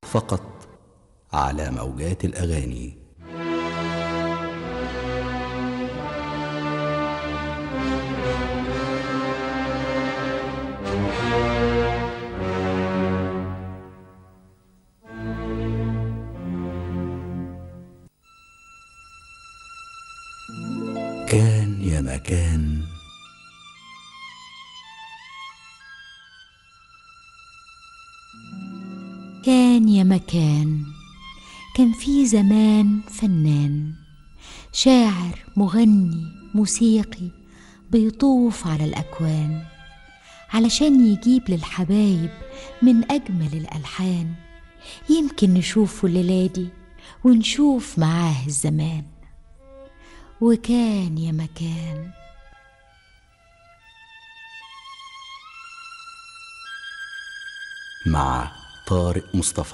فقط على موجات الاغاني كان يا مكان كان يا مكان كان في زمان فنان شاعر مغني موسيقي بيطوف على الأكوان علشان يجيب للحبايب من أجمل الألحان يمكن نشوفه الليلة دي ونشوف معاه الزمان وكان يا مكان مع طارق مصطفى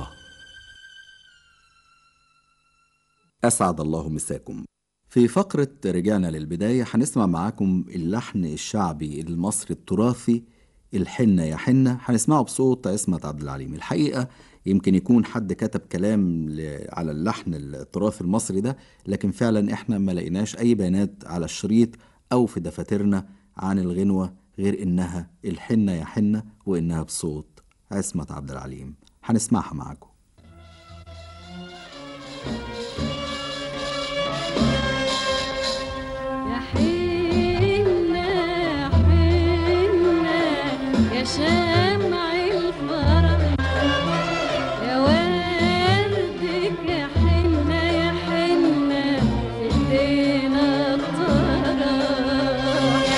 أسعد الله مساكم في فقرة رجعنا للبداية هنسمع معاكم اللحن الشعبي المصري التراثي الحنة يا حنة هنسمعه بصوت عصمت عبد العليم الحقيقة يمكن يكون حد كتب كلام ل- على اللحن التراثي المصري ده لكن فعلا احنا ما لقيناش أي بيانات على الشريط أو في دفاترنا عن الغنوة غير إنها الحنة يا حنة وإنها بصوت عصمت عبد العليم هنسمعها معاكم يا حنة يا حنة يا شمع الفرح يا وردك يا حنة يا حنة في ايدينا الطرح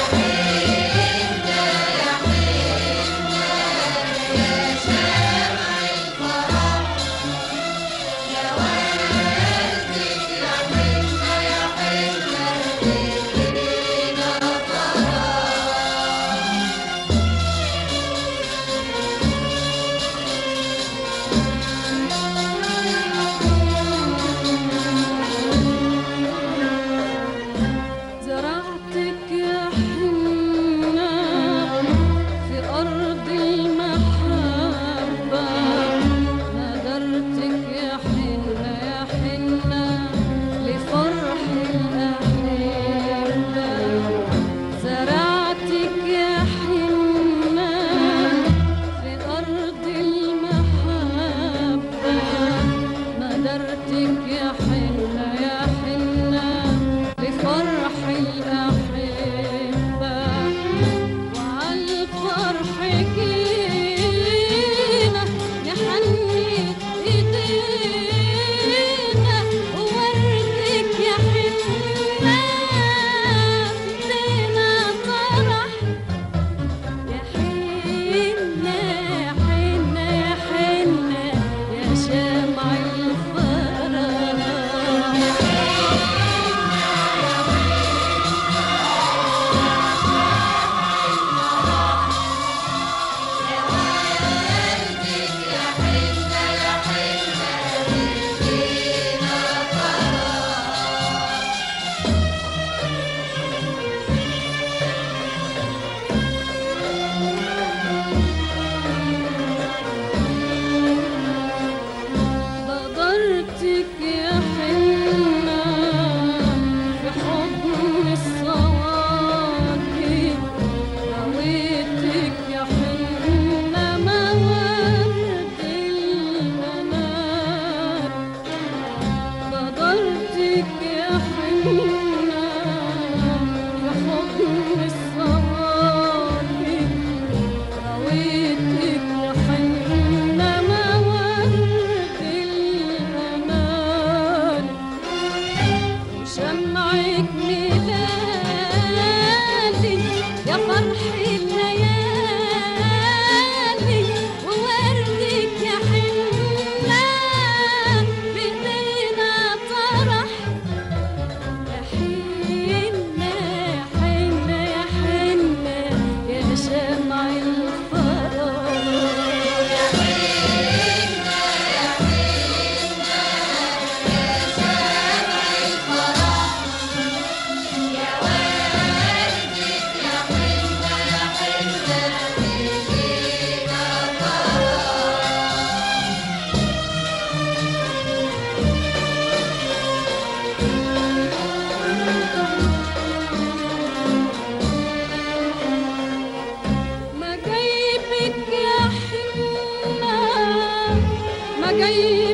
جايب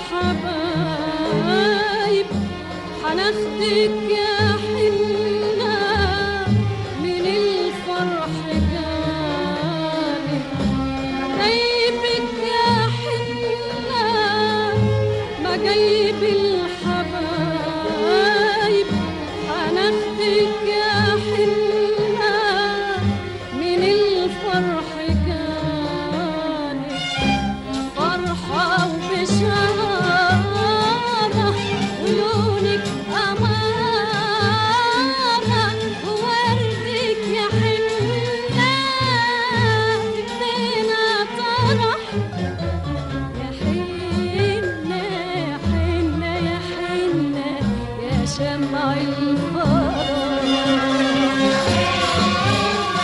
الحبايب حناخدك يا حنة من الفرح جالك جايبك يا حنة ما جايب الحبايب حناخدك يا حنة من الفرح جالك فرحة وبشارة ولونك أمارة ووردك يا حنة بدينا طرح يا حنة يا حنة يا حنة يا شمع الفرح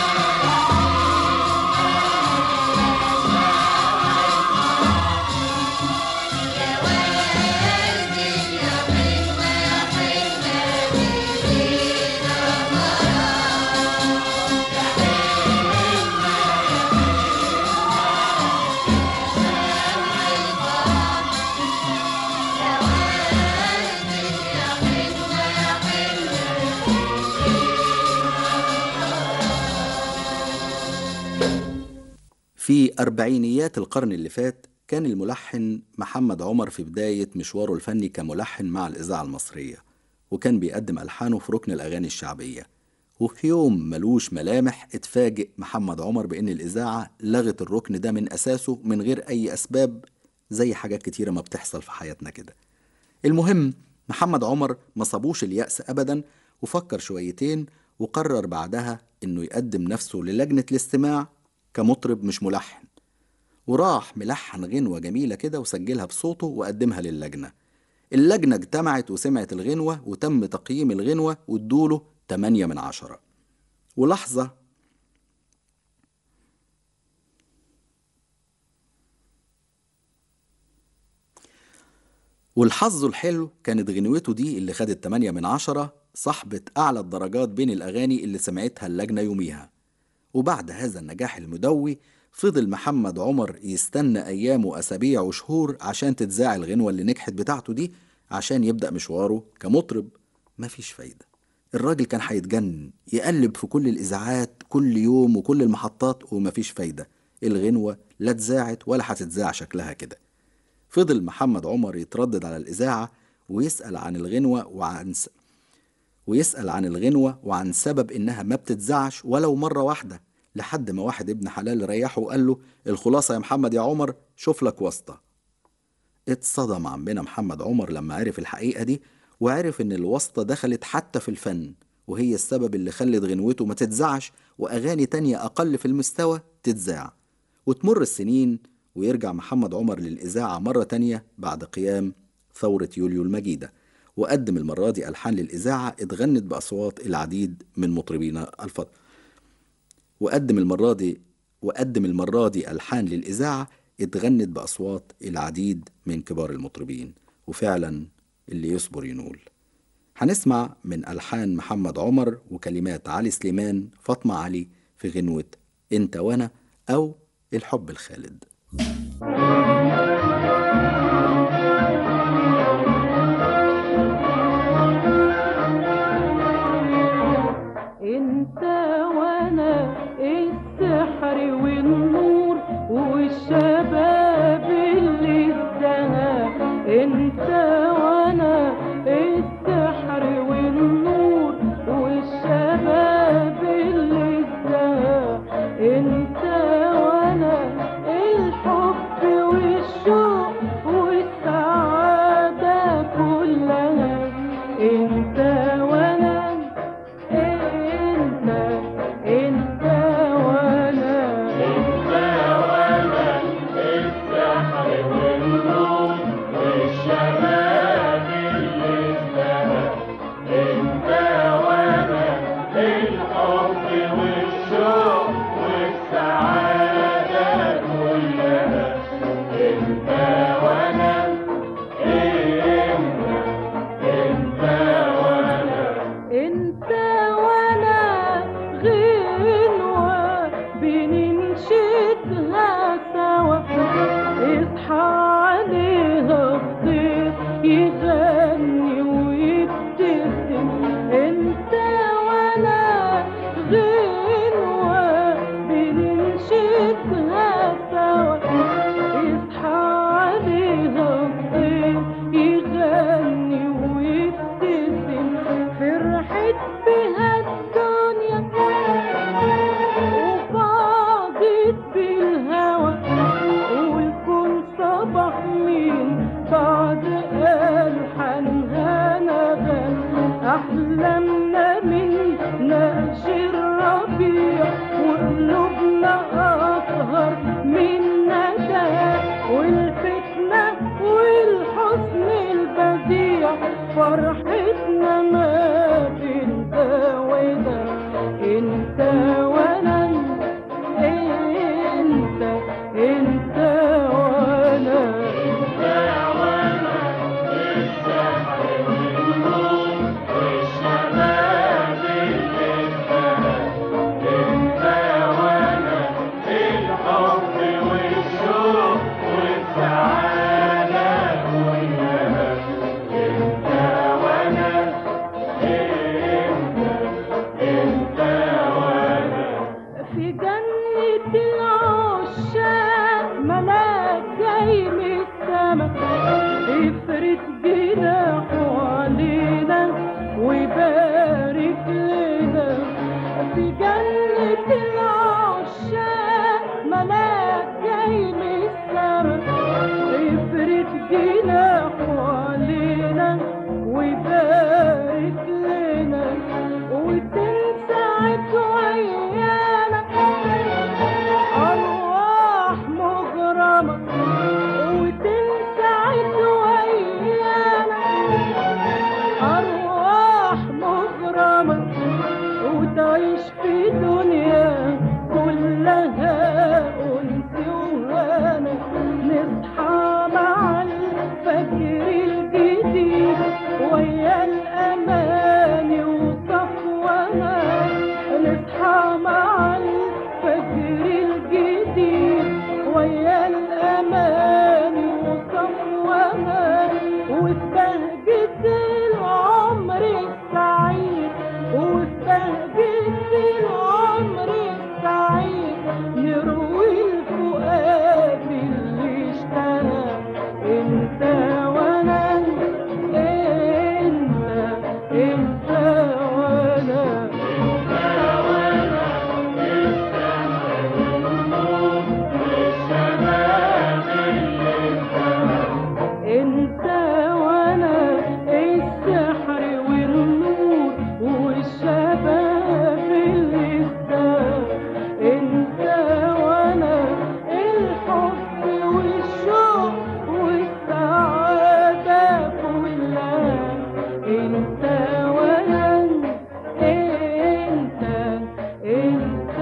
في أربعينيات القرن اللي فات كان الملحن محمد عمر في بداية مشواره الفني كملحن مع الإذاعة المصرية وكان بيقدم ألحانه في ركن الأغاني الشعبية وفي يوم ملوش ملامح اتفاجئ محمد عمر بأن الإذاعة لغت الركن ده من أساسه من غير أي أسباب زي حاجات كتيرة ما بتحصل في حياتنا كده المهم محمد عمر ما صابوش اليأس أبدا وفكر شويتين وقرر بعدها إنه يقدم نفسه للجنة الاستماع كمطرب مش ملحن وراح ملحن غنوة جميلة كده وسجلها بصوته وقدمها للجنة اللجنة اجتمعت وسمعت الغنوة وتم تقييم الغنوة وادوله 8 من عشرة ولحظة والحظ الحلو كانت غنوته دي اللي خدت 8 من عشرة صاحبة أعلى الدرجات بين الأغاني اللي سمعتها اللجنة يوميها وبعد هذا النجاح المدوي فضل محمد عمر يستنى أيام وأسابيع وشهور عشان تتذاع الغنوة اللي نجحت بتاعته دي عشان يبدأ مشواره كمطرب مفيش فايدة الراجل كان هيتجنن يقلب في كل الإذاعات كل يوم وكل المحطات ومفيش فايدة الغنوة لا اتذاعت ولا هتتذاع شكلها كده فضل محمد عمر يتردد على الإذاعة ويسأل عن الغنوة وعن س... ويسأل عن الغنوة وعن سبب إنها ما بتتذاعش ولو مرة واحدة لحد ما واحد ابن حلال ريحه وقال له الخلاصة يا محمد يا عمر شوف لك واسطة اتصدم عمنا محمد عمر لما عرف الحقيقة دي وعرف إن الواسطة دخلت حتى في الفن وهي السبب اللي خلت غنوته ما تتذاعش وأغاني تانية أقل في المستوى تتذاع وتمر السنين ويرجع محمد عمر للإذاعة مرة تانية بعد قيام ثورة يوليو المجيدة وقدم المرة دي ألحان للإذاعة اتغنت بأصوات العديد من مطربين الفضل وقدم المرة دي وقدم المرة دي ألحان للإذاعة اتغنت بأصوات العديد من كبار المطربين وفعلا اللي يصبر ينول هنسمع من ألحان محمد عمر وكلمات علي سليمان فاطمة علي في غنوة انت وانا أو الحب الخالد انت وانا السحر والنور والشباب اللي ازدهى انت وانا السحر والنور والشباب اللي ازدهى انت وانا الحب والشوق والسعادة كلها انت وانا انت انت وانا انت وانا السحر والنور والشباب اللي ازدهى انت وانا الحب والشوق والسعادة كلها انت وانا انت انت وانا انت وانا غنوة بننشدها سوا اصحى علينا صبح مين بعد ألحانها نغم أحلامنا من نقش الربيع وقلوبنا أطهر من ندى والفتنة والحزن البديع فرحتنا ما بين ده وده انت وانا انت انت وانا في جنة العشاق ملاك جاي من السما يفرد جناحه علينا ويبارك لنا في جنة العشاق ملاك جاي من السما يفرد جناحه علينا ويبارك لنا وتنسعد ويانا أرواح مغرمة وتنسعد ويانا أرواح مغرمة وتعيش في دنيا كلها أنس وهنا نصحى مع الفجر الجديد ويا الأماني وصفوها نصحى مع الفجر الجديد ويا الأماني وصفوها وبهجة العمر السعيد وبهجة العمر السعيد نروي الفؤاد اللي اشتهى انت وانا انت انت وانا انت وانا السحر والنور والشباب اللي ازداد انت وانا الحب والشوق والسعادة كلها انت وانا انت انت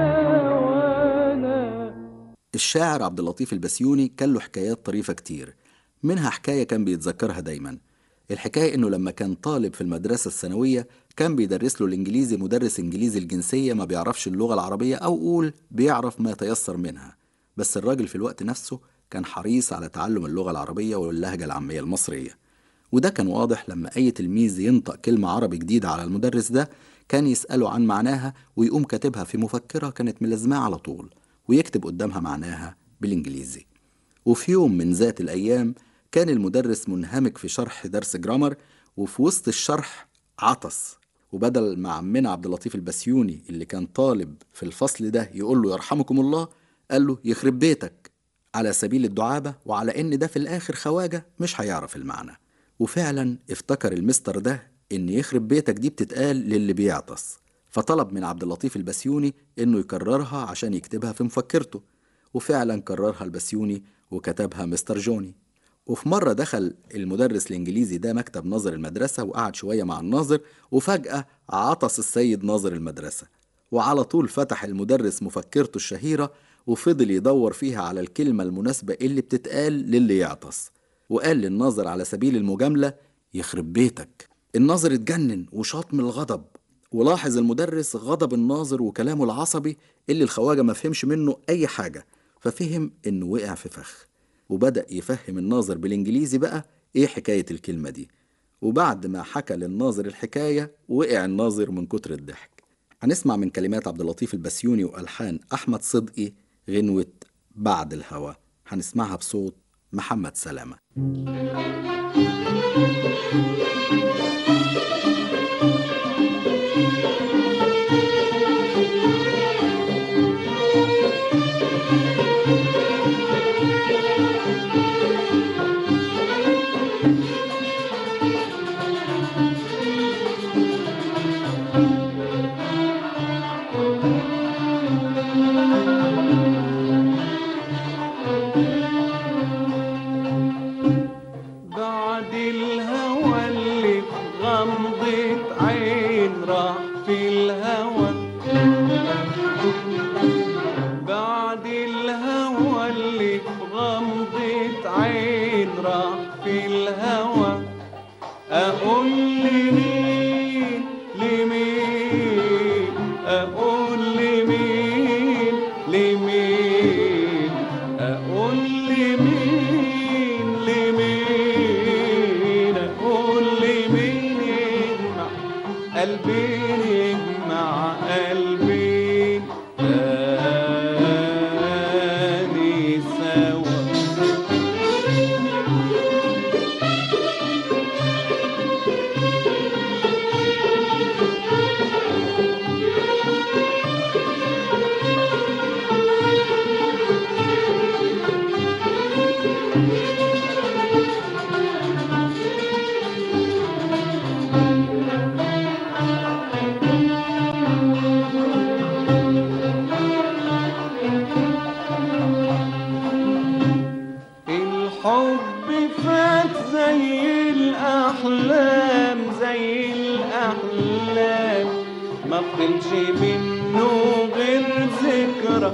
وانا الشاعر عبد اللطيف البسيوني كان له حكايات طريفة كتير منها حكاية كان بيتذكرها دايما الحكاية إنه لما كان طالب في المدرسة الثانوية كان بيدرس له الإنجليزي مدرس إنجليزي الجنسية ما بيعرفش اللغة العربية أو قول بيعرف ما يتيسر منها بس الراجل في الوقت نفسه كان حريص على تعلم اللغة العربية واللهجة العامية المصرية وده كان واضح لما أي تلميذ ينطق كلمة عربي جديدة على المدرس ده كان يسأله عن معناها ويقوم كاتبها في مفكرة كانت ملازماه على طول ويكتب قدامها معناها بالإنجليزي وفي يوم من ذات الأيام كان المدرس منهمك في شرح درس جرامر وفي وسط الشرح عطس وبدل ما عمنا عبد اللطيف البسيوني اللي كان طالب في الفصل ده يقول له يرحمكم الله قال له يخرب بيتك على سبيل الدعابة وعلى إن ده في الآخر خواجة مش هيعرف المعنى وفعلا افتكر المستر ده إن يخرب بيتك دي بتتقال للي بيعطس فطلب من عبد اللطيف البسيوني إنه يكررها عشان يكتبها في مفكرته وفعلا كررها البسيوني وكتبها مستر جوني وفي مرة دخل المدرس الإنجليزي ده مكتب ناظر المدرسة وقعد شوية مع الناظر وفجأة عطس السيد ناظر المدرسة وعلى طول فتح المدرس مفكرته الشهيرة وفضل يدور فيها على الكلمة المناسبة اللي بتتقال للي يعطس وقال للناظر على سبيل المجاملة يخرب بيتك الناظر اتجنن وشاط من الغضب ولاحظ المدرس غضب الناظر وكلامه العصبي اللي الخواجة ما فهمش منه أي حاجة ففهم إنه وقع في فخ وبدأ يفهم الناظر بالإنجليزي بقى إيه حكاية الكلمة دي وبعد ما حكى للناظر الحكاية وقع الناظر من كتر الضحك هنسمع من كلمات عبد اللطيف البسيوني وألحان أحمد صدقي غنوة بعد الهوى هنسمعها بصوت محمد سلامة عين راح في الهوى أقول لمين لمين أقول لمين لمين أقول لمين لمين أقول لمين يجمع قلبين يجمع قلبين تاني سوا الحب فات زي الأحلام زي الأحلام ما فضلش منه غير ذكرى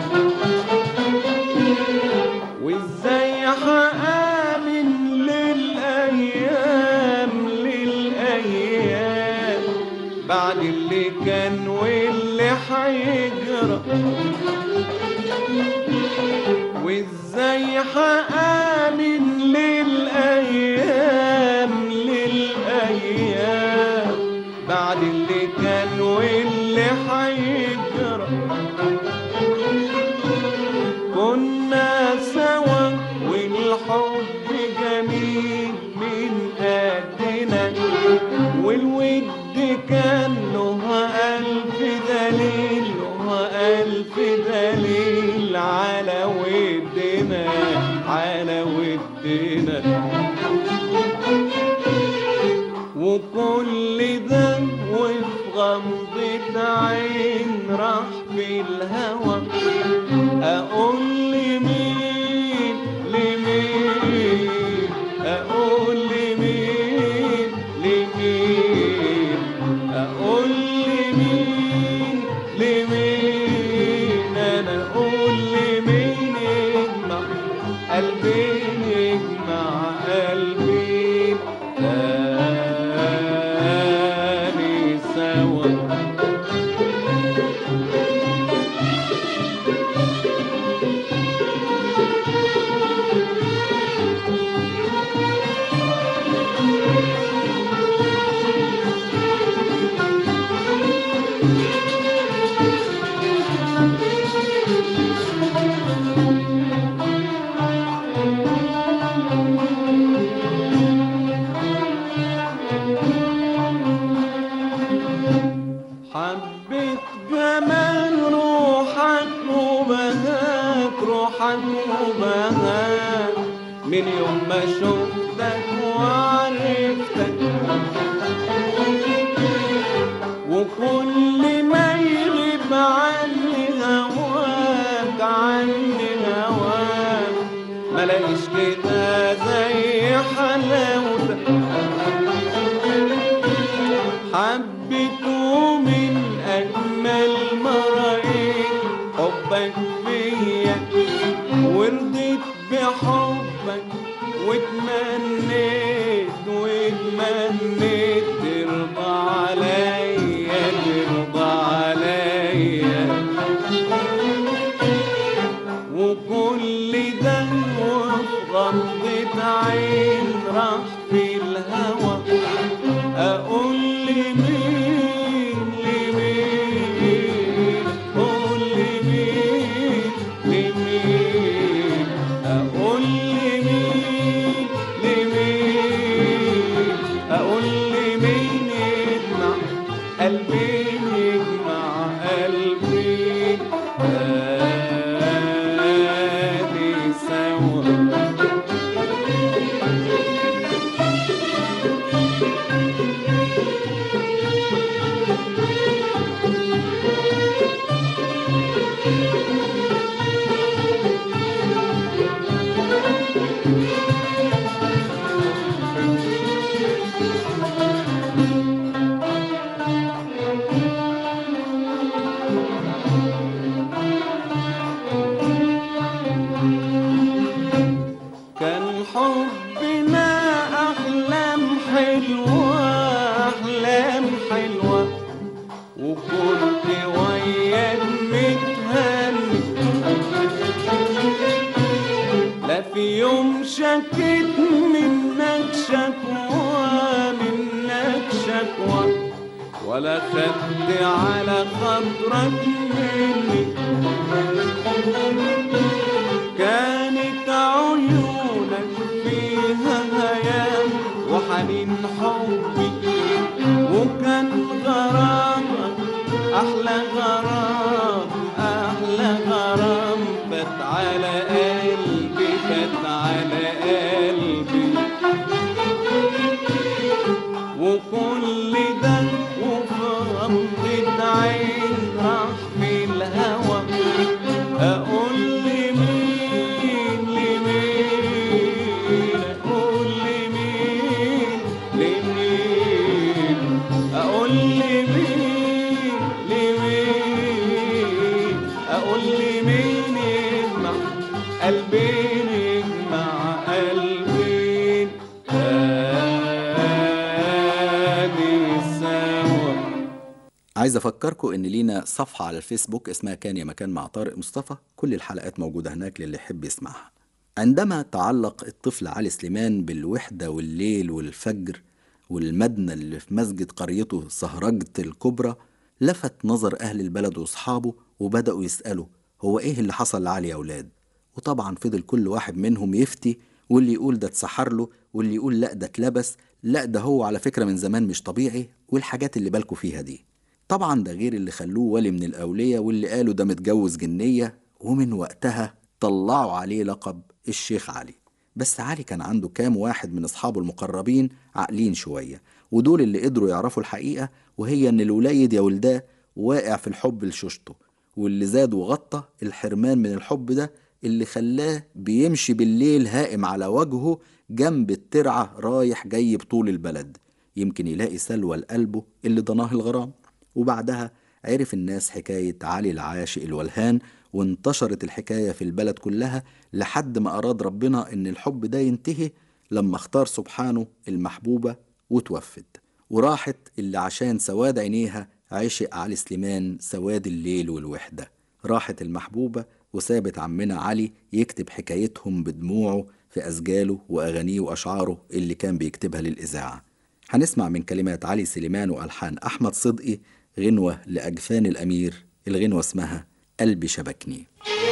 وازاي هآمن للأيام للأيام بعد اللي كان واللي هيجرى وازاي هآمن للأيام للأيام بعد اللي كان واللي هيجرى كنا سوا والحب جميل من قدنا والود كان له ألف دليل له ألف دليل على ودنا على ودنا وكل ده وفي غمضة عين راح في الهوى أقول لمين لمين أقول لمين لمين أقول لمين لمين أنا أقول لمين يجمع قلبين يجمع قلبين تاني سوا حبيت جمال روحك وبهاك روحك وبهاك من يوم ما شفتك وعرفتك وكل ما يغيب عني هواك عني هواك ملاقيش كده زي حلاوتك حبيته من أجمل مرائك حبك فيا ورضيت بحبك واتمنيت واتمنيت ترضى عليا ترضى عليا وكل ده وفي غمضة عين راح في الهوى أقول لمين لمين قول لمين لمين أقول لمين لمين أقول لمين يجمع قلبين يجمع قلبين تاني سوا حبنا أحلام حلوة أحلام حلوة وكنت وياك متهني لا في يوم شكيت منك شكوى منك شكوى ولا خدت على خاطرك مني كانت عيونك فيها هيام وحنين حبي وكان غرامك أحلى غرام أحلى غرام فات على قلبي فات على قلبي وكل ده وفي غمضة عين راح في الهوى أقول لمين لمين أقول لمين لمين أقول لمين لمين أقول لمين يجمع قلبين يجمع قلبين آدي سوا عايز افكركم ان لينا صفحه على الفيسبوك اسمها كان يا مكان مع طارق مصطفى كل الحلقات موجوده هناك للي يحب يسمعها عندما تعلق الطفل علي سليمان بالوحده والليل والفجر والمدنى اللي في مسجد قريته سهرجة الكبرى لفت نظر أهل البلد وأصحابه وبدأوا يسألوا هو إيه اللي حصل لعلي يا أولاد وطبعا فضل كل واحد منهم يفتي واللي يقول ده اتسحر له واللي يقول لا ده اتلبس لا ده هو على فكرة من زمان مش طبيعي والحاجات اللي بالكوا فيها دي طبعا ده غير اللي خلوه ولي من الأولية واللي قالوا ده متجوز جنية ومن وقتها طلعوا عليه لقب الشيخ علي بس علي كان عنده كام واحد من أصحابه المقربين عاقلين شوية ودول اللي قدروا يعرفوا الحقيقة وهي إن الوليد يا ولداه واقع في الحب لشوشته واللي زاد وغطى الحرمان من الحب ده اللي خلاه بيمشي بالليل هائم على وجهه جنب الترعة رايح جاي بطول البلد يمكن يلاقي سلوى لقلبه اللي ضناه الغرام وبعدها عرف الناس حكاية علي العاشق الولهان وانتشرت الحكاية في البلد كلها لحد ما أراد ربنا إن الحب ده ينتهي لما اختار سبحانه المحبوبة وتوفت وراحت اللي عشان سواد عينيها عشق علي سليمان سواد الليل والوحدة راحت المحبوبة وسابت عمنا علي يكتب حكايتهم بدموعه في أسجاله وأغانيه وأشعاره اللي كان بيكتبها للإذاعة هنسمع من كلمات علي سليمان وألحان أحمد صدقي غنوة لأجفان الأمير الغنوة اسمها قلبي شبكني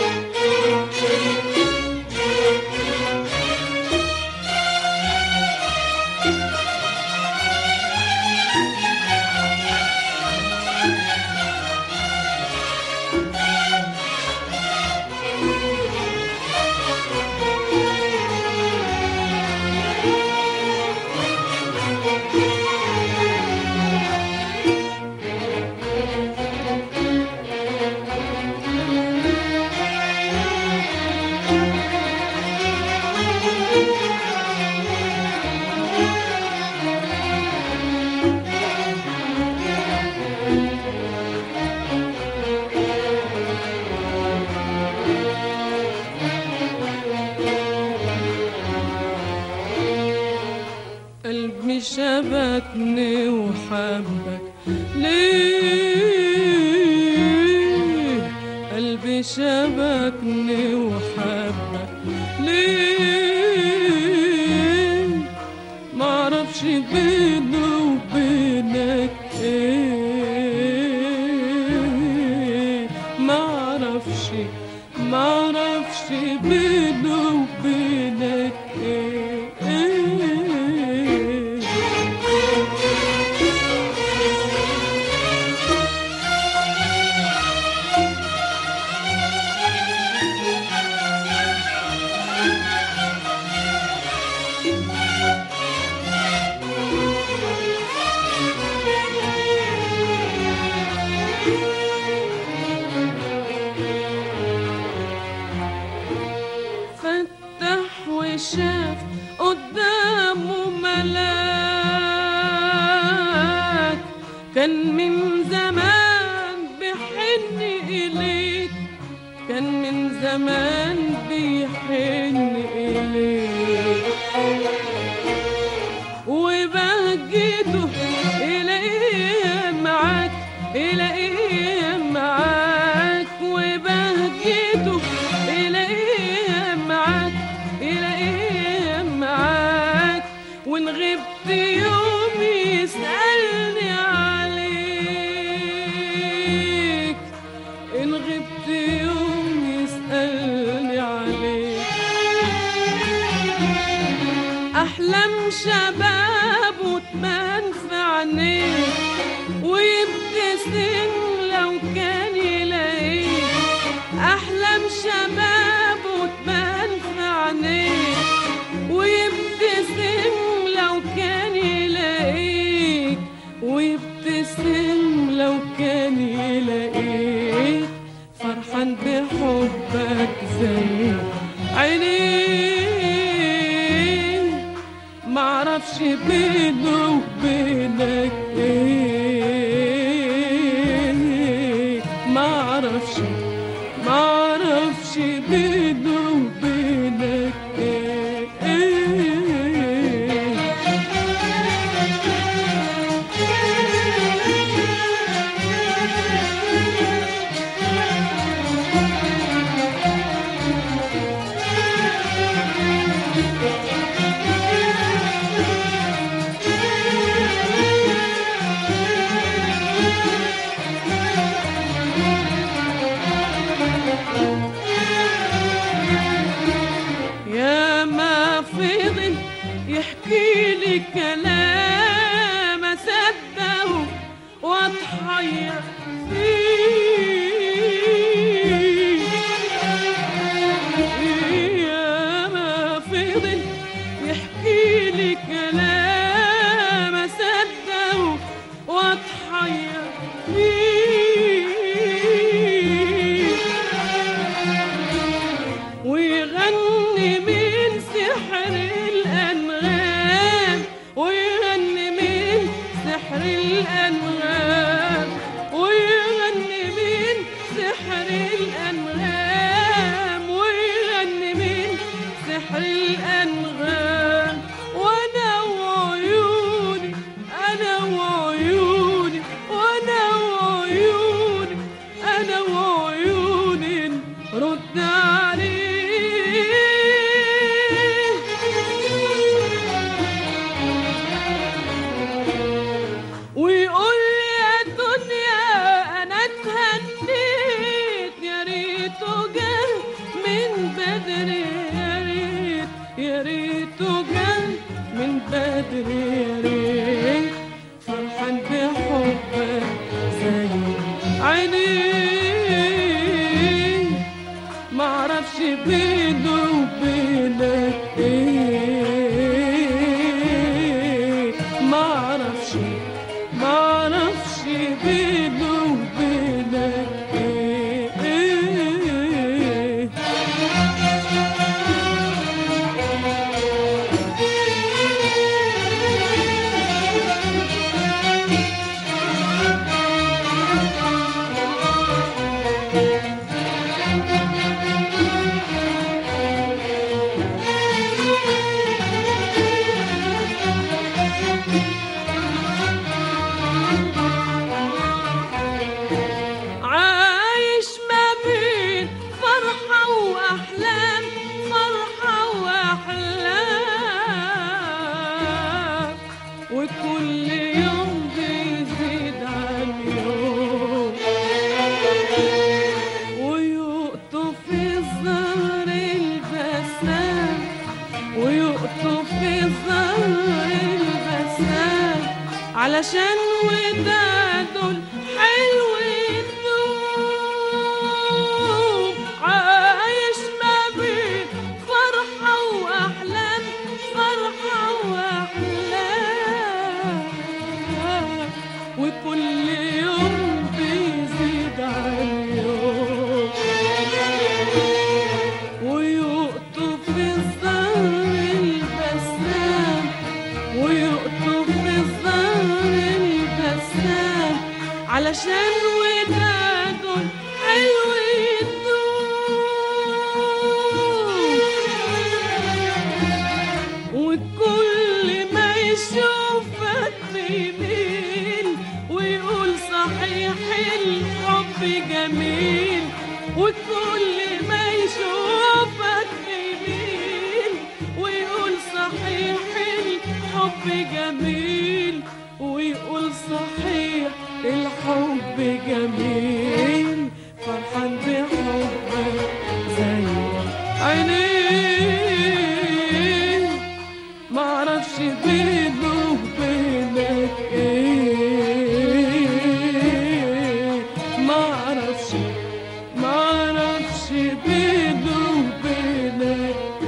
قلبي شبكني وحبك ليه قلبي شبكني وحبك ليه معرفش بينه وبينك ايه معرفش معرفش بينه وبينك ايه فتح وشاف قدامه ملاك كان من زمان بيحن إليك كان من زمان بيحن إليك وبهجته إليه معاك إليه معاك وبهجته إليه معاك إليه معاك وإن غبت يوم يسألني عليك إن غبت يوم يسألني عليك أحلام شباب وتبان في عينيك ويبتسم لو كان يلاقيك أحلام شباب وتبان في عينيك ويبتسم لو كان يلاقيك ويبتسم لو كان يلاقيك فرحان بحبك زي عينيك معرفش بينه وبينك ايه معرفش معرفش بينه وبينك ايه, إيه يا ما فضل يحكي لي كلام اصدقه واتحير فيه يا ما فضل يحكي لي كلام اصدقه واتحير فيه ويغني من سحر الأنغام ويغني من سحر الأنغام ويغني من سحر الأنغام ويغني من سحر الأنغام وأنا وعيوني أنا وعيوني وأنا وعيوني أنا وعيوني رد عليه ويقول لي يا دنيا انا اتهنيت يا ريته جه من بدري يا ريت يا ريته جه من بدري يا ريت فرحان بحبك زي عينيك معرفش بينه وبينك ايه معرفش معرفش بينه وبينك ايه, إيه عايش ما بين فرحة وأحلام فرحة وأحلام وكل يوم بيزيد عن يوم ويقطف في الظهر البسام ويقطف في الظهر البسام علشان وداده الحلو النوم عايش ما بين فرحة وأحلام فرحة وأحلام وكل يوم بيزيد عن يوم ويقطف في الظهر البسام ويقطف في الظهر البسام وكل ما يشوفك يميل ويقول صحيح الحب جميل ويقول صحيح الحب جميل فرحان بحبك زي عينيه معرفش بينه وبينك ايه معرفش معرفش بينه وبينك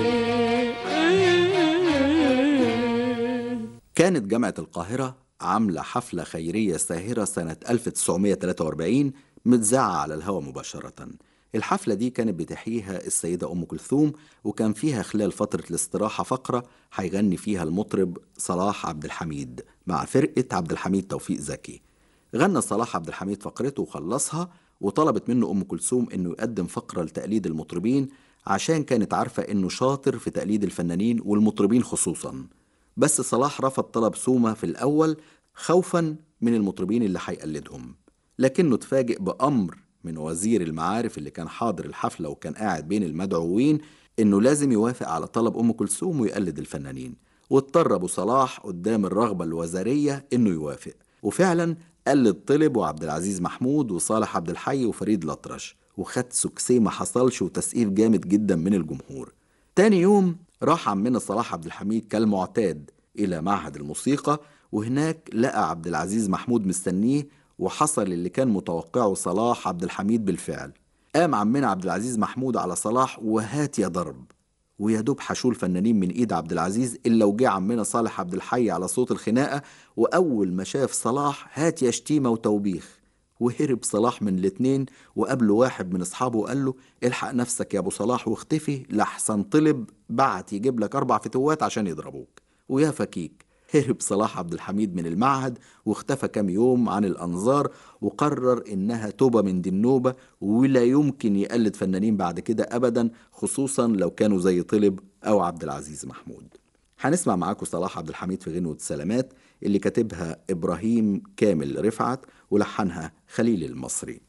ايه كانت جامعة القاهرة عاملة حفلة خيرية ساهرة سنة 1943 متذاعة على الهواء مباشرة الحفلة دي كانت بتحييها السيدة أم كلثوم وكان فيها خلال فترة الاستراحة فقرة هيغني فيها المطرب صلاح عبد الحميد مع فرقة عبد الحميد توفيق زكي غنى صلاح عبد الحميد فقرته وخلصها وطلبت منه أم كلثوم إنه يقدم فقرة لتقليد المطربين عشان كانت عارفة إنه شاطر في تقليد الفنانين والمطربين خصوصاً بس صلاح رفض طلب سومة في الأول خوفا من المطربين اللي هيقلدهم لكنه اتفاجئ بأمر من وزير المعارف اللي كان حاضر الحفلة وكان قاعد بين المدعوين إنه لازم يوافق على طلب أم كلثوم ويقلد الفنانين واضطر أبو صلاح قدام الرغبة الوزارية إنه يوافق وفعلا قلد طلب وعبد العزيز محمود وصالح عبد الحي وفريد الأطرش وخد سكسي ما حصلش وتسقيف جامد جدا من الجمهور تاني يوم راح عمنا صلاح عبد الحميد كالمعتاد إلى معهد الموسيقى وهناك لقى عبد العزيز محمود مستنيه وحصل اللي كان متوقعه صلاح عبد الحميد بالفعل قام عمنا عبد العزيز محمود على صلاح وهات يا ضرب ويا دوب حشول فنانين من ايد عبد العزيز الا وجه عمنا صالح عبد الحي على صوت الخناقه واول ما شاف صلاح هات يا شتيمه وتوبيخ وهرب صلاح من الاتنين وقابله واحد من اصحابه وقال له الحق نفسك يا ابو صلاح واختفي لحسن طلب بعت يجيب لك اربع فتوات عشان يضربوك ويا فكيك هرب صلاح عبد الحميد من المعهد واختفى كام يوم عن الانظار وقرر انها توبه من دي النوبه ولا يمكن يقلد فنانين بعد كده ابدا خصوصا لو كانوا زي طلب او عبد العزيز محمود هنسمع معاكم صلاح عبد الحميد في غنوة سلامات اللي كاتبها إبراهيم كامل رفعت ولحنها خليل المصري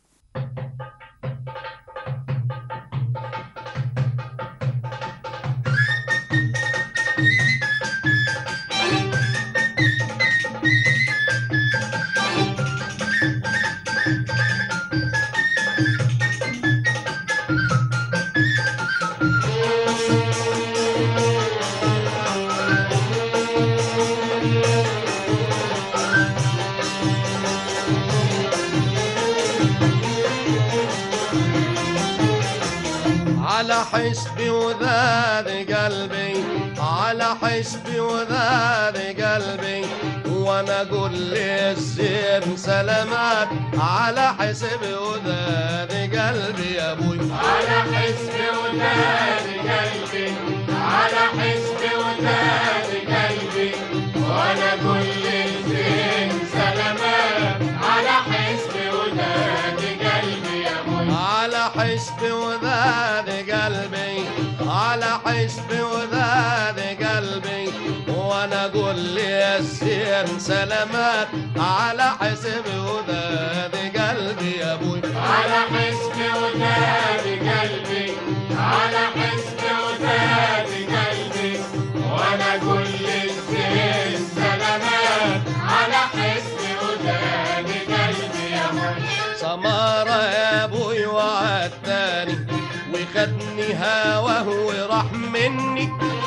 على حسبي وذاد قلبي على حسبي وذاد قلبي وانا اقول للزين سلامات على حسبي وذاد قلبي يا ابوي على حسبي وداد قلبي على حسبي وداد قلبي وانا كل الزين سلامات على حسبي وداد قلبي يا ابوي على حسبي وذاد قلبي على حسبي وذاد قلبي وانا اقول للزين سلامات على حسبي وذاد قلبي يا ابوي على حسبي وداد قلبي على حسبي وداد قلبي وانا كل الزين سلامات على حسبي وداد قلبي يا ابوي سمارة يا ابوي وعدتاني وخدني هواه وراح مني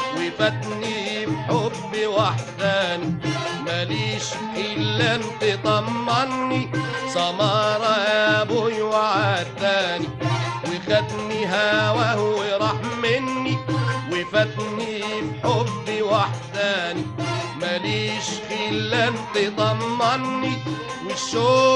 وفاتني بحب وحداني ماليش الا انت طمني سمارة يا ابوي وعدتاني وخدني هواه وراح مني وفاتني بحب وحداني ماليش الا انت طمني والشوق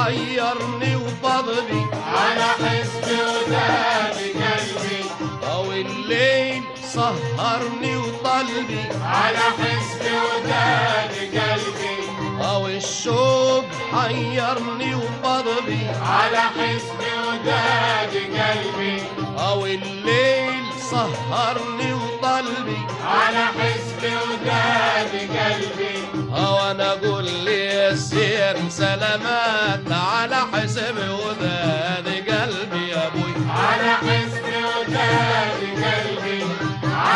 حيرني وفضلي على حسبي وداد قلبي او الليل سهرني وطلبي على حسبي وداد قلبي او الشوق حيرني وفضلي على حسبي وداد قلبي او الليل سهرني وطلبي على حسبي وداد قلبي او انا اقول لي السير سلامات على حسبي وذاد قلبي يا ابوي على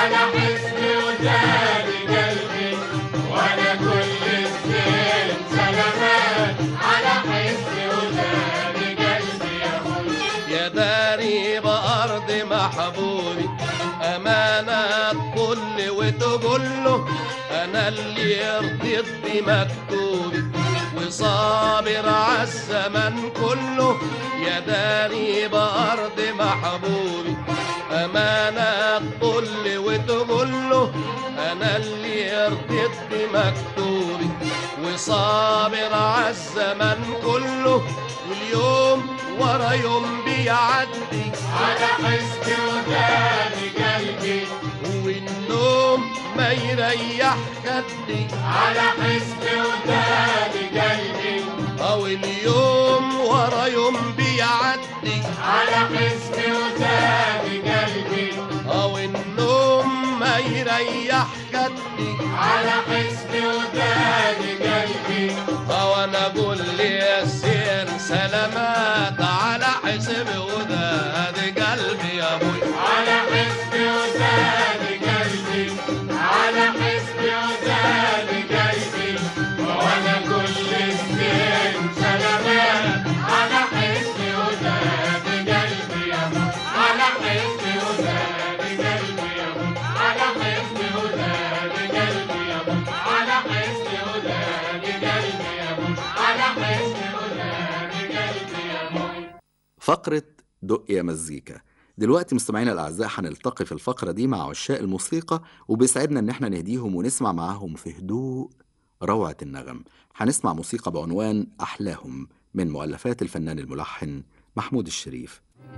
على حسبي ودادي قلبي وانا كل الزين سلامات على حسبي ودادي قلبي يا ابوي يا داري بأرض محبوبي أمانة كل وتقول له أنا اللي رضيت بمكتوبي وصابر عالزمن كله يا داري بأرض محبوبي أمانة كل وتقول له أنا اللي رضيت بمكتوبي وصابر عالزمن كله واليوم ورا يوم بيعدي على حسبي ودادي قلبي والنوم ما يريح خدي على حسبي ودادي قلبي او اليوم ورا يوم بيعدي على حسبي ودادي قلبي او النوم ما يريح خدي على حسبي ودادي قلبي او انا اقول لي يا سير سلامات على حسب وداد قلبي يا ابوي على حسبي ودادي قلبي على حسبي ودادي قلبي وانا كل الزين سلامات على حسبي ودادي قلبي يا ابو على حسبي ودادي قلبي يا ابو على حسبي ودادي قلبي يا ابو على حسبي ودادي قلبي يا ابو على حسبي ودادي قلبي يا ابو فقرة دق يا مزيكا دلوقتي مستمعينا الأعزاء هنلتقي في الفقرة دي مع عشاق الموسيقى وبيسعدنا إن احنا نهديهم ونسمع معاهم في هدوء روعة النغم هنسمع موسيقى بعنوان أحلاهم من مؤلفات الفنان الملحن محمود الشريف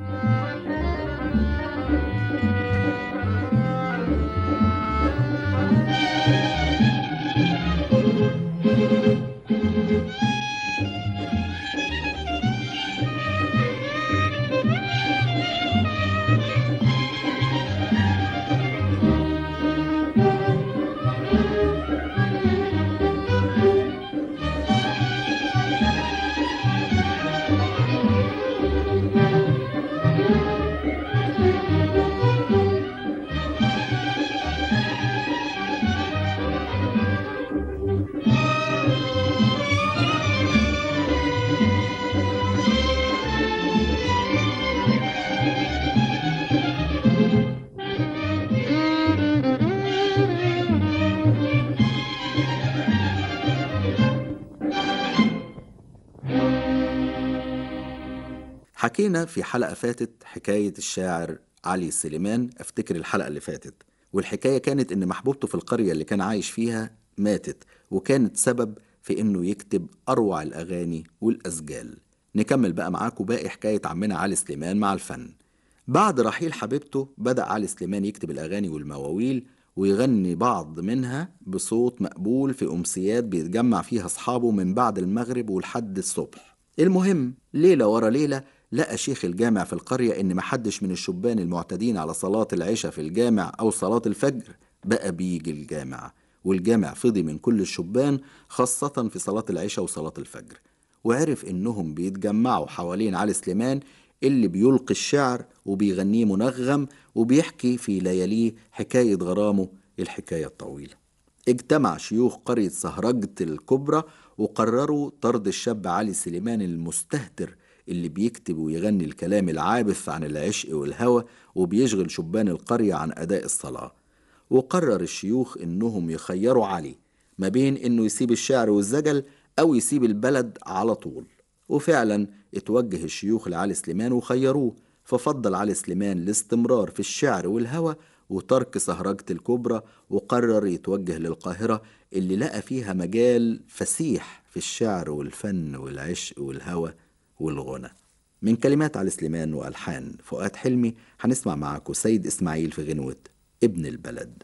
حكينا في حلقة فاتت حكاية الشاعر علي سليمان افتكر الحلقة اللي فاتت والحكاية كانت ان محبوبته في القرية اللي كان عايش فيها ماتت وكانت سبب في انه يكتب اروع الاغاني والاسجال نكمل بقى معاكم باقي حكاية عمنا علي سليمان مع الفن بعد رحيل حبيبته بدأ علي سليمان يكتب الأغاني والمواويل ويغني بعض منها بصوت مقبول في أمسيات بيتجمع فيها أصحابه من بعد المغرب ولحد الصبح المهم ليلة ورا ليلة لقى شيخ الجامع في القرية إن محدش من الشبان المعتادين على صلاة العشاء في الجامع أو صلاة الفجر بقى بيجي الجامع والجامع فضي من كل الشبان خاصة في صلاة العشاء وصلاة الفجر وعرف إنهم بيتجمعوا حوالين علي سليمان اللي بيلقي الشعر وبيغنيه منغم وبيحكي في لياليه حكاية غرامه الحكاية الطويلة اجتمع شيوخ قرية سهرجة الكبرى وقرروا طرد الشاب علي سليمان المستهتر اللي بيكتب ويغني الكلام العابث عن العشق والهوى وبيشغل شبان القرية عن أداء الصلاة وقرر الشيوخ إنهم يخيروا علي ما بين إنه يسيب الشعر والزجل أو يسيب البلد على طول وفعلا اتوجه الشيوخ لعلي سليمان وخيروه ففضل علي سليمان الاستمرار في الشعر والهوى وترك سهرجة الكبرى وقرر يتوجه للقاهرة اللي لقى فيها مجال فسيح في الشعر والفن والعشق والهوى والغنى من كلمات علي سليمان وألحان فؤاد حلمي هنسمع معاكم سيد إسماعيل في غنوة ابن البلد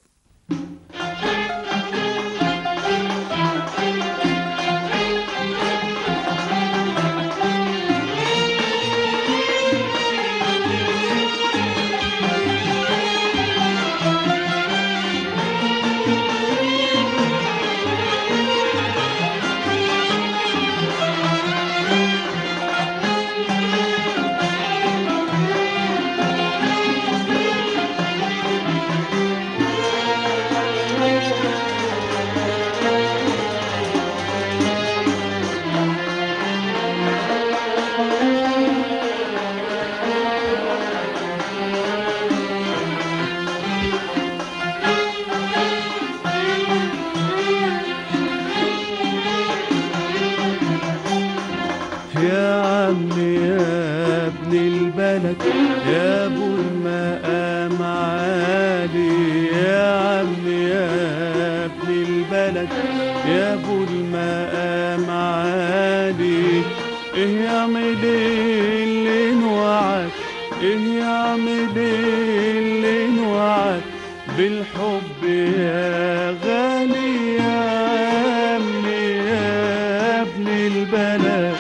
البلد يا ابو المقام عالي يا عم يا ابن البلد يا ابو المقام عالي ايه يعمل ايه اللي انوعد ايه يعمل ايه اللي انوعد بالحب يا غالي يا عمي يا ابن البلد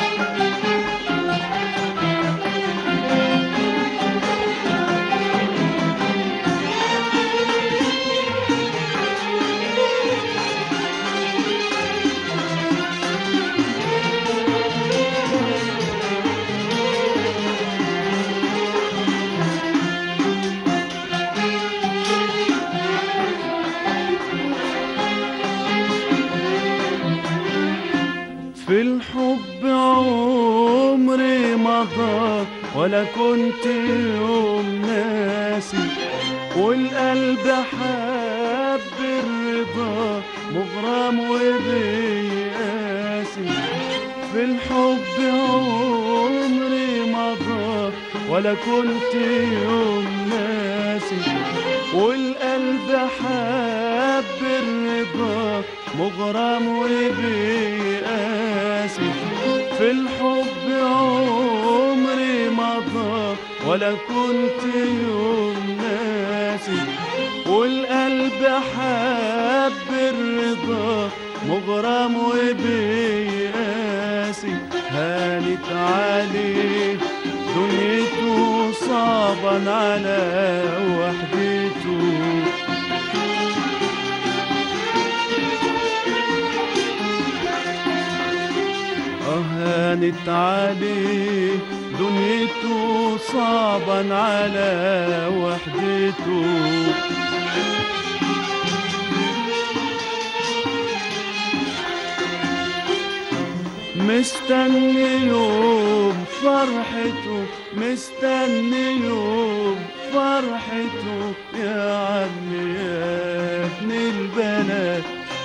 في الحب عمري مضى ولا كنت يوم ناسي والقلب حب الرضا مغرم وبيقاسي في الحب عمري مضى ولا كنت يوم ناسي والقلب حب الرضا مغرم وبيقاسي في الحب عمري مضى ولا كنت يوم ناسي والقلب حب الرضا مغرم وبيقاسي هانت عليه دنيته صعبا على وحدته هانت عليه دنيته صعبا على وحدته مستني يوم فرحته مستني يوم فرحته يا عمي يا ابن البلد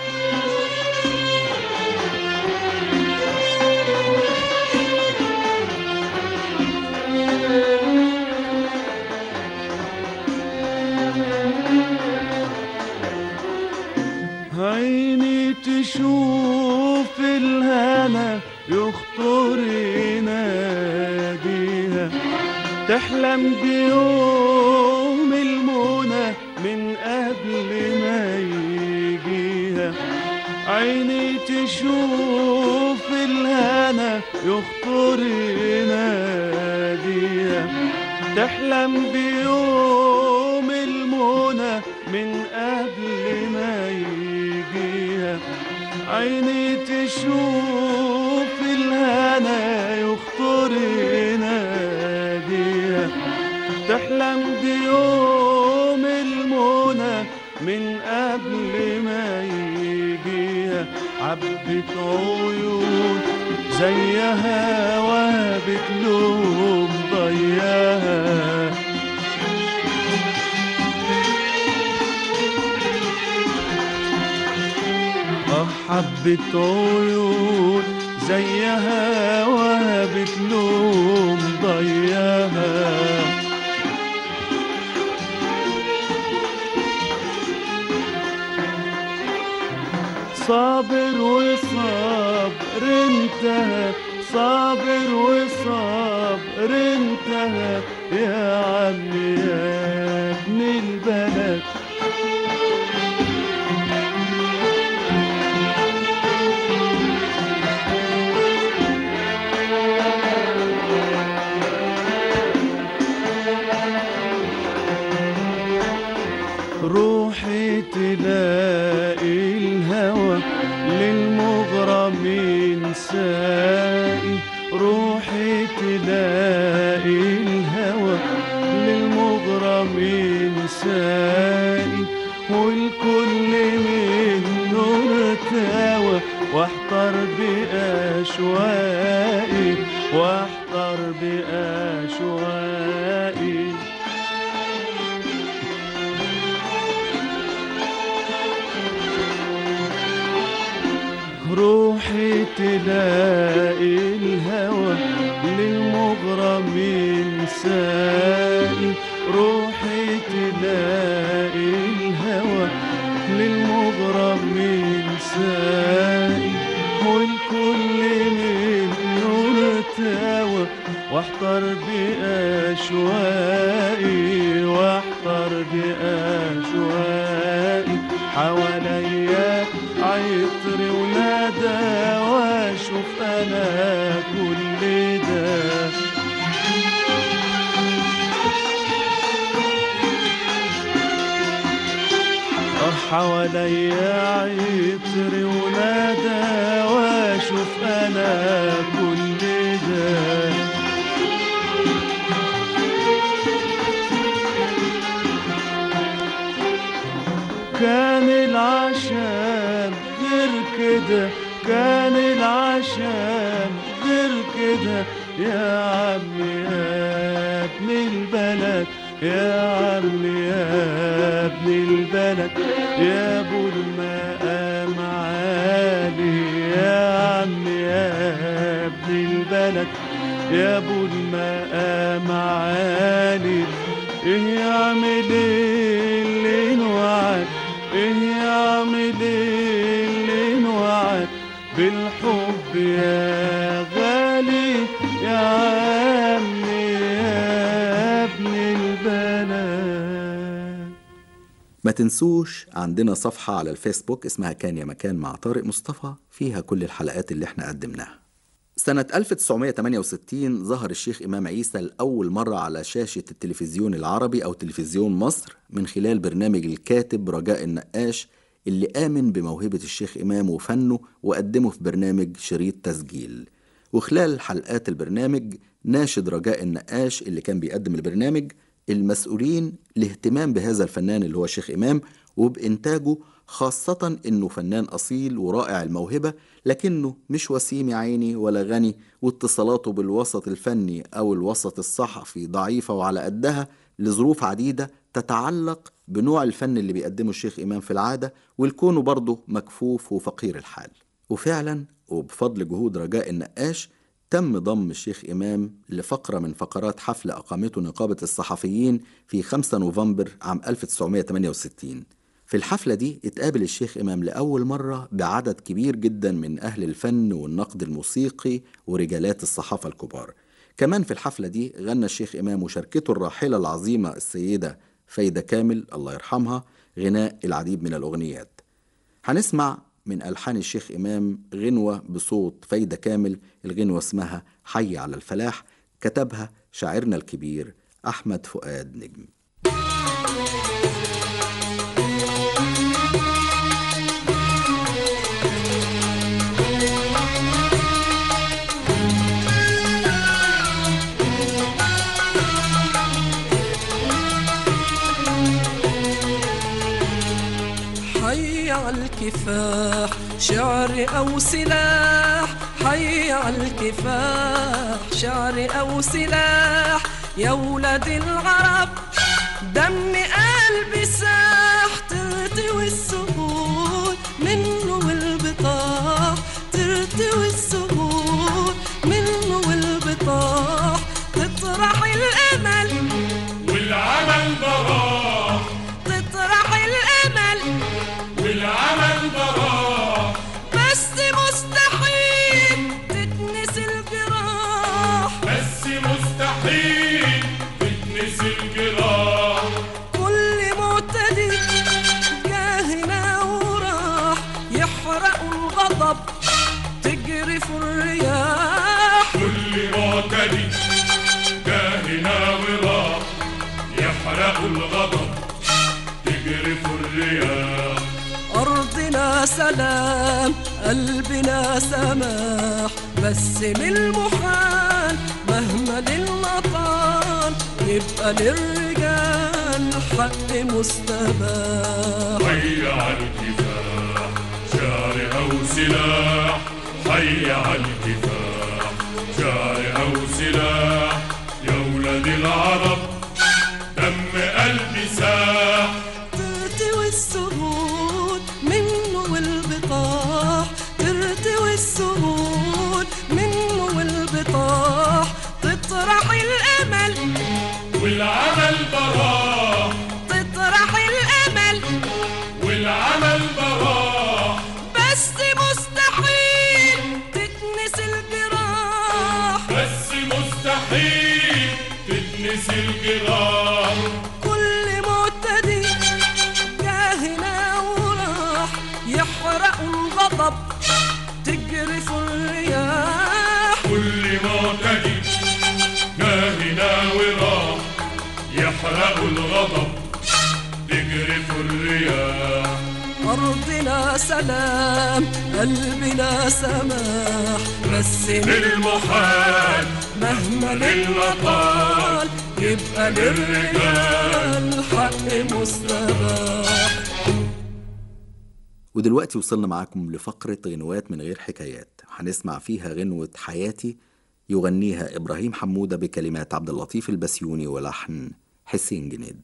عيني تشوف الهنا يخطر يناديها تحلم بيوم المنى من قبل ما يجيها عيني تشوف الهنا يخطر يناديها تحلم بيوم المنى من قبل ما يجيها عيني تشوف الهنا يخطر يناديها تحلم بيوم المنى من قبل ما يجيها عبت عيون زيها وهبت لهم ضياها آه حبة عيون زيها وهبت لهم ضياها صابر وصابر انتهى صابر وصابر انتهى يا عمي يا ابن البلد روحي تلاقي الهوى للمغرمين سائي روحي تلاقي الهوى للمغرمين سائي والكل منه ارتوى واحتر بأشوائي واحتر بأشوائي روحي تلاقي الهوى للمغرمين تنسائي روحي تلاقي الهوى للمغرب من سائي والكل منه ارتوى واحتر بأشواقي واحتر بأشواقي حواليا عطر وندى واشوف انا كل ده حواليا عطر وندى واشوف انا كل ده كان العشم غير كده كان العشم غير كده يا عمي يا ابن البلد يا عمي يا ابن البلد يا ابو المقام عالي يا عمي يا ابن البلد يا ابو المقام عالي ايه يعمل ايه اللي نوعد ايه يعمل ايه اللي نوعد بالحب يا غالي يا عمي يا ابن البلد ما تنسوش عندنا صفحة على الفيسبوك اسمها كان يا مكان مع طارق مصطفى فيها كل الحلقات اللي احنا قدمناها سنة 1968 ظهر الشيخ إمام عيسى لأول مرة على شاشة التلفزيون العربي أو تلفزيون مصر من خلال برنامج الكاتب رجاء النقاش اللي آمن بموهبة الشيخ إمام وفنه وقدمه في برنامج شريط تسجيل وخلال حلقات البرنامج ناشد رجاء النقاش اللي كان بيقدم البرنامج المسؤولين الاهتمام بهذا الفنان اللي هو الشيخ إمام وبإنتاجه خاصة إنه فنان أصيل ورائع الموهبة لكنه مش وسيم يا عيني ولا غني واتصالاته بالوسط الفني أو الوسط الصحفي ضعيفة وعلى قدها لظروف عديدة تتعلق بنوع الفن اللي بيقدمه الشيخ إمام في العادة والكونه برضه مكفوف وفقير الحال وفعلا وبفضل جهود رجاء النقاش تم ضم الشيخ إمام لفقرة من فقرات حفل أقامته نقابة الصحفيين في 5 نوفمبر عام 1968 في الحفلة دي اتقابل الشيخ إمام لأول مرة بعدد كبير جدا من أهل الفن والنقد الموسيقي ورجالات الصحافة الكبار كمان في الحفلة دي غنى الشيخ إمام وشاركته الراحلة العظيمة السيدة فايدة كامل الله يرحمها غناء العديد من الأغنيات هنسمع من ألحان الشيخ إمام غنوة بصوت فايدة كامل الغنوة اسمها حي على الفلاح كتبها شاعرنا الكبير أحمد فؤاد نجم حي على الكفاح شعر أو سلاح حي على الكفاح شعر أو سلاح يا ولاد العرب دم قلبي ساح ترتوي السهول منه والبطاح ترتوي السهول منه والبطاح تطرح الأمل والعمل براح تطرح الأمل والعمل براح بس مستحيل تتنسي الجراح بس مستحيل تتنسي الجراح كل معتدي جاهنا وراح يحرقوا الغضب تجرف الرياح كل معتدي جاهنا وراح يحرق الغضب تجرف الرياح أرضنا سلام قلبنا سماح بس من المحال مهما للمطال يبقى للرجال حق مستباح حي على الكفاح شعر أو سلاح حي على الكفاح شعر أو سلاح يا ولاد العرب دم قلبي ساح ترتوي السهول منه والبطاح ترتوي السهول منه والبطاح تطرح الأمل يحرقوا الغضب تجري في الرياح كل معتدي جاهنا وراح يحرق الغضب تجري في الرياح أرضنا سلام قلبنا سماح بس للمحال مهما ليلنا طال يبقى للرجال حق مستباح ودلوقتي وصلنا معاكم لفقرة غنوات من غير حكايات هنسمع فيها غنوة حياتي يغنيها إبراهيم حمودة بكلمات عبد اللطيف البسيوني ولحن حسين جنيد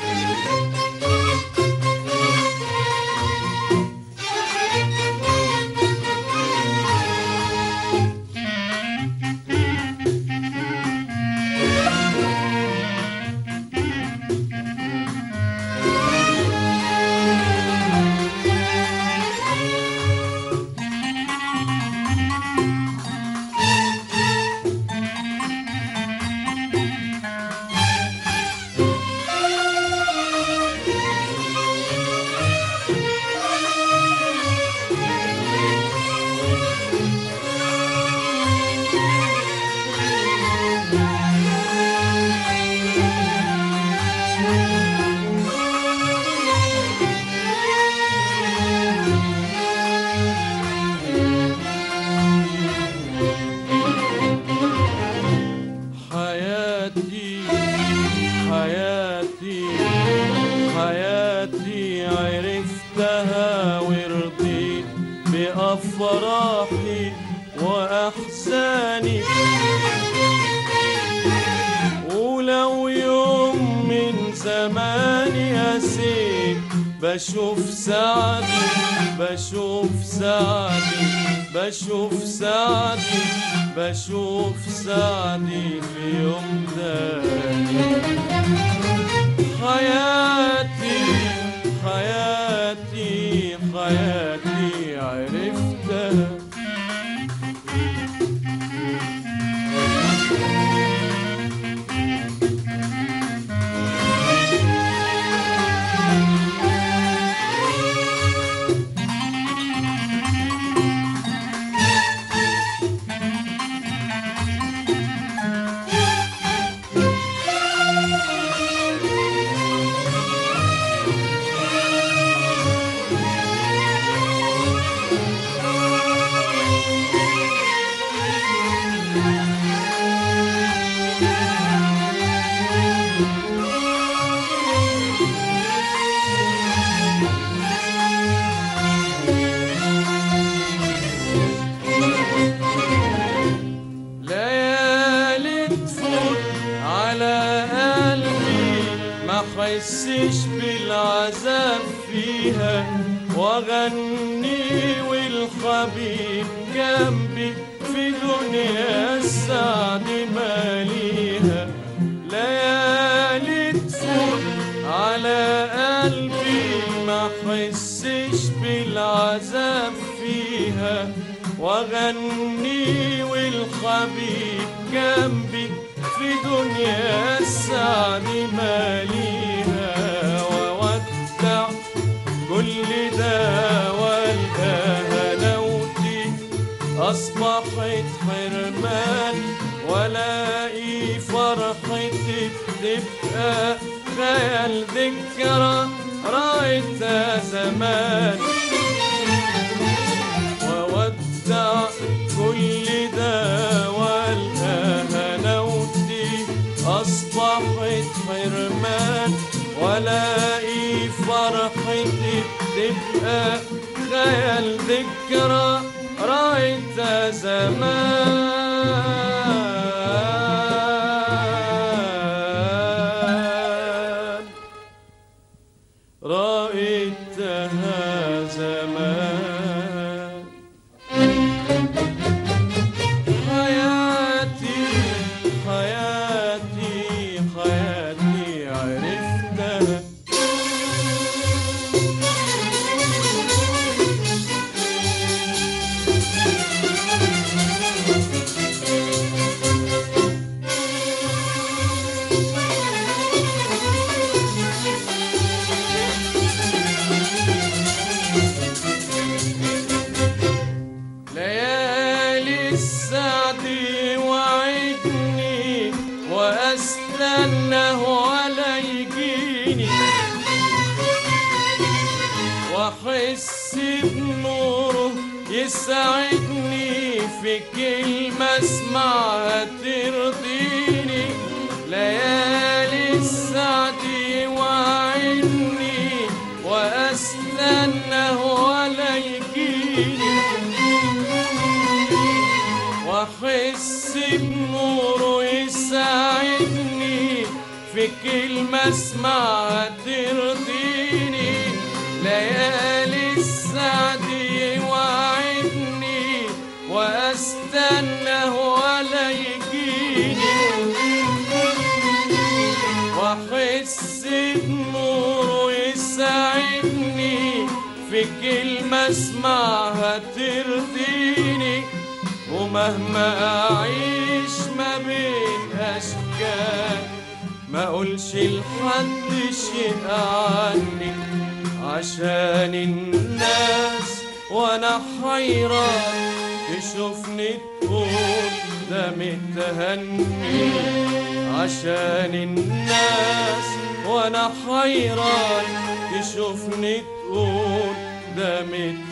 حياتي حياتي حياتي عرفتها ورضيت بأفراحي وأحزاني ولو يوم من زماني أسيت بشوف سعدي بشوف سعدي بشوف سعدي بشوف سعدي في يوم تاني حياتي حياتي حياتي عرفتها ليالي تفوت على قلبي ما حسش بالعذاب فيها واغني والحبيب جنبي في دنيا السعد ماليها ليالي تفوت على قلبي ما حسش بالعذاب فيها واغني والحبيب جنبي في دنيا السعد ماليها وودع كل ده والقى هنوتي أصبحت حرمان ولاقي فرحتي تبقى خيال ذكرى رأيتها زمان وودع كل ده والقى هنوتي أصبحت حرمان ولاقي فرحتي تبقى خيال ذكرى رأيتها زمان رأيتها زمان حياتي حياتي حياتي عرفتها يسعدني في كلمة اسمعها ترضيني ليالي السعد وعيني واستنى ولا يجيني واحس بنوره يساعدني في كلمة اسمعها ترضيني ليالي السعد يوعدني واستنى ولا يجيني واحس بنوره يساعدني في كلمة اسمعها ترضيني ومهما اعيش ما بين اشكال ما اقولش لحد شيء عني عشان الناس وانا حيران تشوفني تقول ده متهني عشان الناس وانا حيران تشوفني تقول ده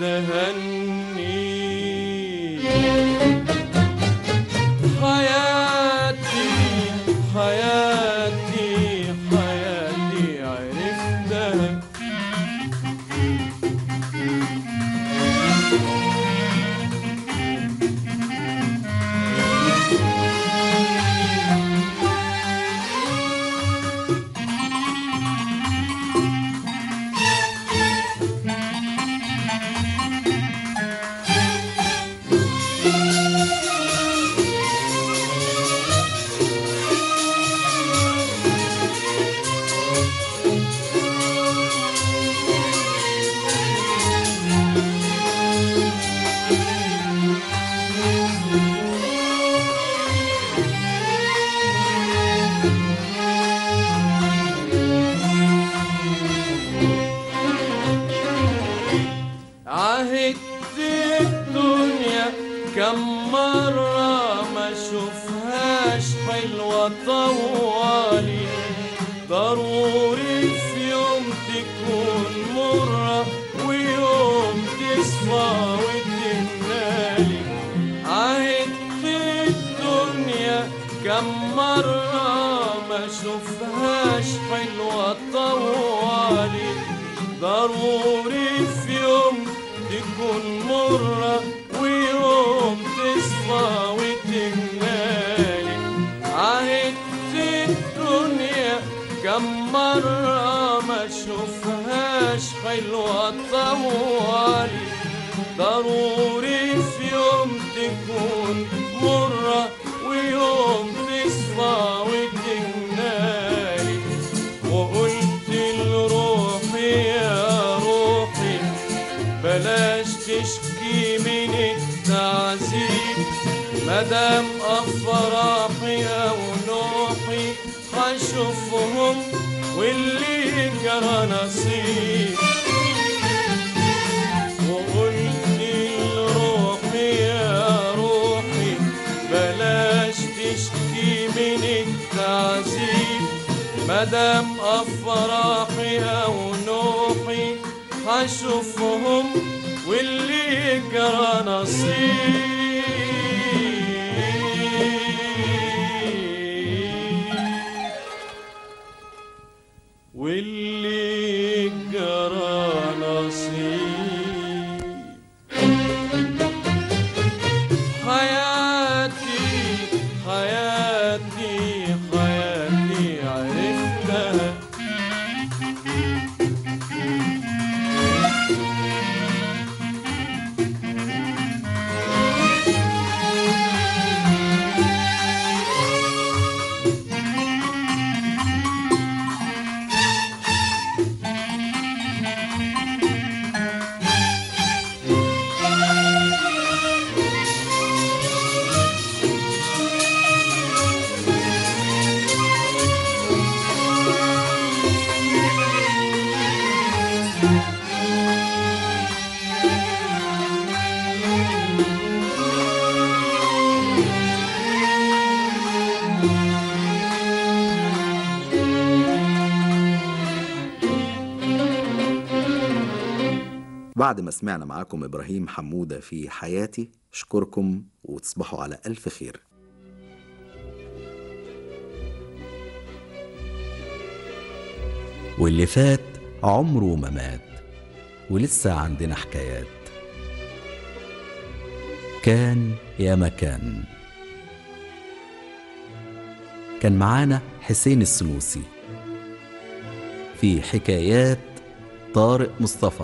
متهني حياتي حياتي حياتي عرفتها عهدت الدنيا كم مرة ما اشوفهاش حلوة طوالي ضروري في يوم تكون مرة ويوم تصفى وتنالي عهدت الدنيا كم مرة ما اشوفهاش حلوة طوالي ضروري في يوم تكون مرة ويوم تصفى وتنالي عهدت الدنيا كم مرة ما اشوفهاش حلوة طوالي ضروري في يوم تكون مرة ويوم تصفى وتنالي وقلت لروحي يا روحي بلاش تشكي من التعذيب مدام افراحي او نوحي هشوفهم واللي جرى نصيب وقلت لروحي يا روحي بلاش تشكي من التعذيب مدام افراحي او نوحي هشوفهم واللي جرى نصيب واللي جرى نصيب حياتي حياتي حياتي عرفتها بعد ما سمعنا معاكم إبراهيم حمودة في حياتي أشكركم وتصبحوا على ألف خير واللي فات عمره ما مات ولسه عندنا حكايات كان يا مكان كان معانا حسين السنوسي في حكايات طارق مصطفى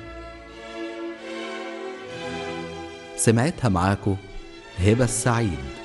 سمعتها معاكو هبة السعيد